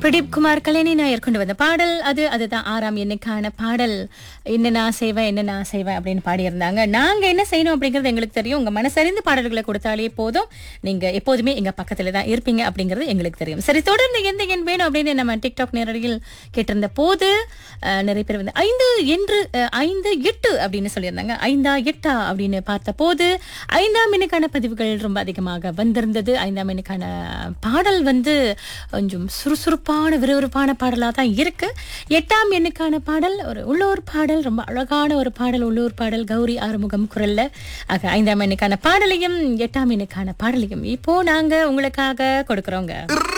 பிரதீப் குமார் கல்யாணி நாயர் கொண்டு வந்த பாடல் அது அதுதான் ஆறாம் எண்ணுக்கான பாடல் என்ன நான் செய்வேன் என்ன நான் செய்வேன் அப்படின்னு பாடியிருந்தாங்க நாங்க என்ன செய்யணும் அப்படிங்கிறது எங்களுக்கு தெரியும் உங்க மனசறிந்து பாடல்களை கொடுத்தாலே போதும் நீங்க எப்போதுமே எங்க பக்கத்துல தான் இருப்பீங்க அப்படிங்கிறது எங்களுக்கு தெரியும் சரி தொடர்ந்து எந்த எண் வேணும் அப்படின்னு நம்ம டிக்டாக் நேரடியில் கேட்டிருந்த போது அஹ், நிறைய பேர் வந்து ஐந்து என்று அஹ், ஐந்து எட்டு அப்படின்னு சொல்லியிருந்தாங்க ஐந்தா எட்டா அப்படின்னு பார்த்த போது ஐந்தாம் எண்ணுக்கான பதிவுகள் ரொம்ப அதிகமாக வந்திருந்தது ஐந்தாம் எண்ணுக்கான பாடல் வந்து கொஞ்சம் சுறுசுறுப்பான விறுவிறுப்பான பாடலாக தான் இருக்கு எட்டாம் எண்ணுக்கான பாடல் ஒரு உள்ளூர் பாடல் ரொம்ப அழகான ஒரு பாடல் உள்ளூர் பாடல் கௌரி ஆறுமுகம் குரல்ல ஆக ஐந்தாம் எண்ணுக்கான பாடலையும் எட்டாம் எண்ணுக்கான பாடலையும் இப்போ நாங்க உங்களுக்காக கொடுக்குறோங்க